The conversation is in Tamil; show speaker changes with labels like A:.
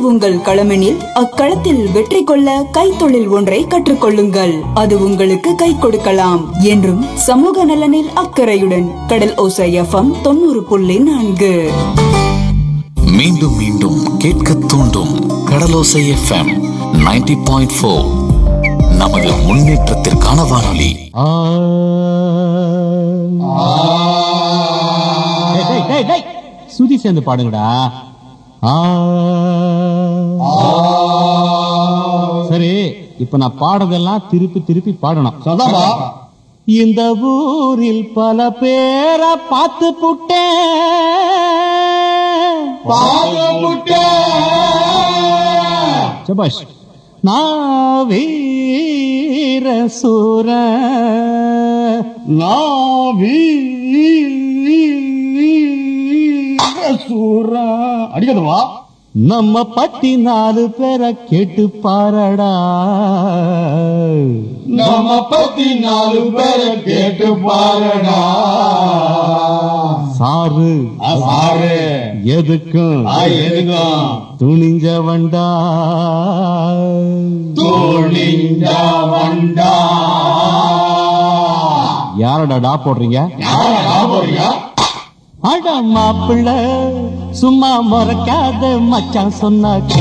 A: உங்கள் களமெனில் அக்களத்தில் வெற்றி கொள்ள கைத்தொழில் ஒன்றை கற்றுக்கொள்ளுங்கள் அது உங்களுக்கு கை கொடுக்கலாம் என்றும் சமூக நலனில் அக்கறையுடன் கடல் ஓசை எஃப்எம் தொண்ணூறு புள்ளி நான்கு
B: மீண்டும் மீண்டும் கேட்க தூண்டும் கடலோசை எஃப்எம் 90.4 பாயிண்ட் ஃபோர் நமது முன்னேற்றத்திற்கான வானொலி
C: டேய், டேய், டேய், டேய். சுதி சேர்ந்து பாடுங்கடா ஆ. சரி இப்ப நான் பாடுறதெல்லாம் திருப்பி திருப்பி பாடணும்
D: சதாமா
C: இந்த ஊரில் பல பேரை பார்த்து புட்டேன் சபாஷ் நான் வீர சூர
D: சூரா அடிக்கணுமா
C: நம்ம பட்டி நாலு பேரை கேட்டு பாரடா
D: நம்ம பத்தி நாலு பேரை கேட்டு பாருடா
C: சாரு
D: சாரு
C: எதுக்கும்
D: எதுக்கும்
C: துணிஞ்ச வண்டா
D: தோழிஞ்ச வண்டா
C: யாரடா டா போடுறீங்க
D: யாரா போறியா
C: அட மாப்பிள்ள சும்மா முறைக்காத மச்சான் சொன்னா